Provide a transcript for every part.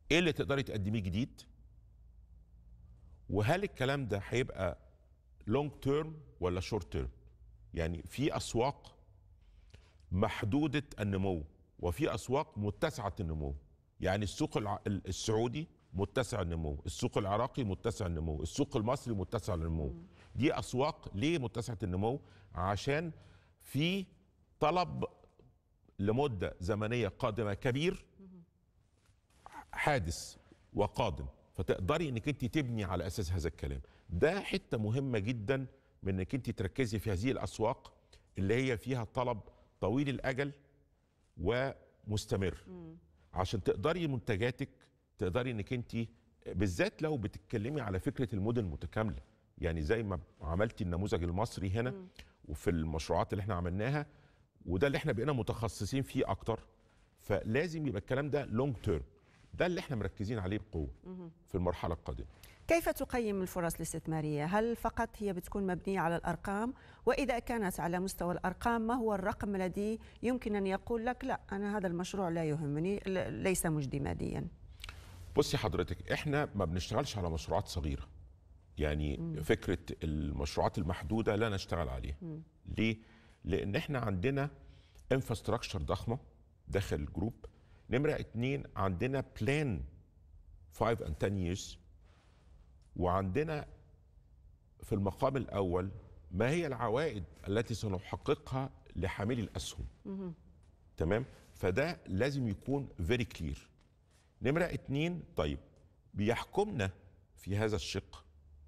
ايه اللي تقدري تقدميه جديد وهل الكلام ده هيبقى لونج تيرم ولا شورت تيرم يعني في اسواق محدوده النمو وفي اسواق متسعه النمو يعني السوق الع- السعودي متسع النمو السوق العراقي متسع النمو السوق المصري متسع النمو دي اسواق ليه متسعه النمو عشان في طلب لمده زمنيه قادمه كبير حادث وقادم فتقدري انك انت تبني على اساس هذا الكلام ده حته مهمه جدا من انك انت تركزي في هذه الاسواق اللي هي فيها طلب طويل الاجل ومستمر عشان تقدري منتجاتك تقدري انك انت بالذات لو بتتكلمي على فكره المدن المتكامله يعني زي ما عملتي النموذج المصري هنا وفي المشروعات اللي احنا عملناها وده اللي احنا بقينا متخصصين فيه اكتر فلازم يبقى الكلام ده لونج تيرم ده اللي احنا مركزين عليه بقوه في المرحله القادمه كيف تقيم الفرص الاستثمارية؟ هل فقط هي بتكون مبنية على الأرقام؟ وإذا كانت على مستوى الأرقام ما هو الرقم الذي يمكن أن يقول لك لا أنا هذا المشروع لا يهمني ل- ليس مجدي ماديا بصي حضرتك احنا ما بنشتغلش على مشروعات صغيره يعني مم. فكره المشروعات المحدوده لا نشتغل عليها مم. ليه لان احنا عندنا انفراستراكشر ضخمه داخل الجروب نمره اتنين عندنا بلان 5 and 10 years وعندنا في المقام الاول ما هي العوائد التي سنحققها لحاملي الاسهم تمام فده لازم يكون فيري كلير نمرة اتنين طيب بيحكمنا في هذا الشق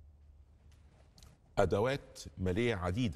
أدوات مالية عديدة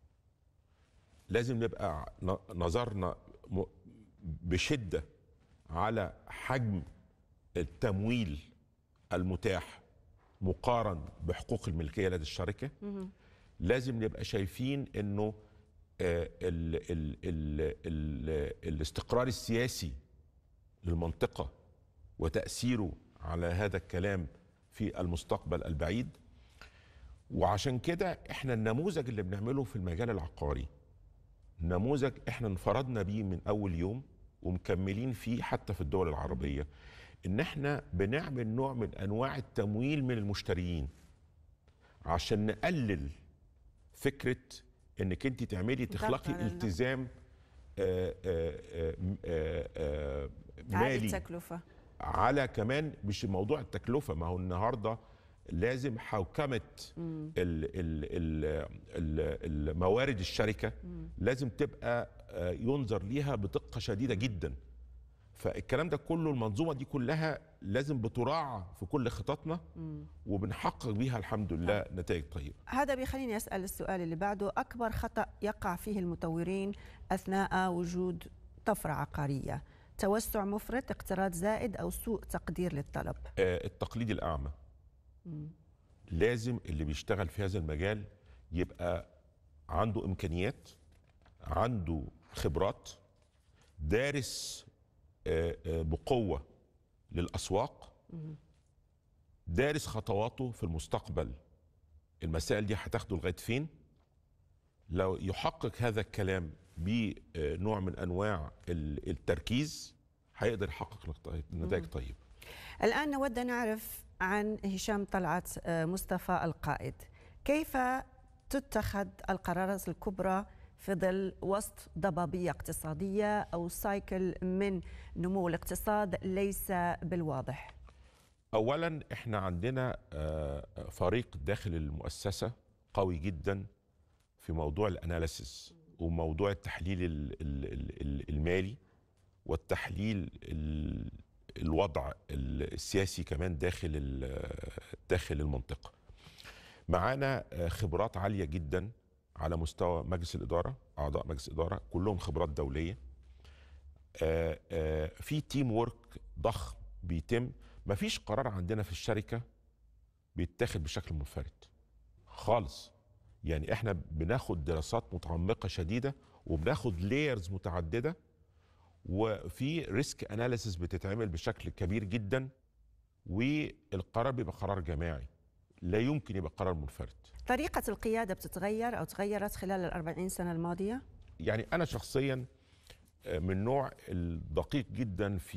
لازم نبقى ن- نظرنا م- بشدة على حجم التمويل المتاح مقارن بحقوق الملكية لدى الشركة لازم نبقى شايفين انه آه، ال ال ال ال الاستقرار السياسي للمنطقة وتأثيره على هذا الكلام في المستقبل البعيد وعشان كده احنا النموذج اللي بنعمله في المجال العقاري نموذج احنا انفردنا بيه من اول يوم ومكملين فيه حتى في الدول العربية ان احنا بنعمل نوع من انواع التمويل من المشتريين عشان نقلل فكرة انك انت تعملي تخلقي على ال- التزام آه، آه، آه، آه، آه، عالي مالي التكلفة على كمان مش موضوع التكلفه ما هو النهارده لازم حوكمه ال ال ال ال الموارد الشركه لازم تبقى آه، ينظر ليها بدقه شديده جدا فالكلام ده كله المنظومه دي كلها لازم بتراعى في كل خططنا وبنحقق بيها الحمد لله نتائج طيبه هذا بيخليني أسأل السؤال اللي بعده أكبر خطأ يقع فيه المطورين أثناء وجود طفرة عقارية توسع مفرط اقتراض زائد أو سوء تقدير للطلب آه، التقليد الاعمى لازم اللي بيشتغل في هذا المجال يبقى عنده امكانيات عنده خبرات دارس آه، آه، بقوه للاسواق دارس خطواته في المستقبل المسائل دي هتاخده لغايه فين لو يحقق هذا الكلام بنوع من انواع ال- التركيز هيقدر يحقق نتائج طيبه الآن نود أن نعرف عن هشام طلعت آه، مصطفى القائد كيف تتخذ القرارات الكبرى في ظل وسط ضبابية اقتصادية أو سايكل من نمو الاقتصاد ليس بالواضح اولا احنا عندنا آه، فريق داخل المؤسسه قوي جدا في موضوع الاناليسيس وموضوع التحليل ال- ال- ال- ال- المالي والتحليل ال- الوضع السياسي كمان داخل ال- داخل المنطقه معانا آه، خبرات عاليه جدا على مستوى مجلس الاداره اعضاء مجلس الاداره كلهم خبرات دوليه آه، آه، في تيم وورك ضخم بيتم مفيش قرار عندنا في الشركه بيتاخد بشكل منفرد خالص يعني احنا بناخد دراسات متعمقه شديده وبناخد لايرز متعدده وفي ريسك اناليسيس بتتعمل بشكل كبير جدا والقرار بيبقى قرار جماعي لا يمكن يبقى قرار منفرد طريقة القيادة بتتغير أو تغيرت خلال الأربعين سنة الماضية يعني انا شخصيا آه، من نوع الدقيق جدا في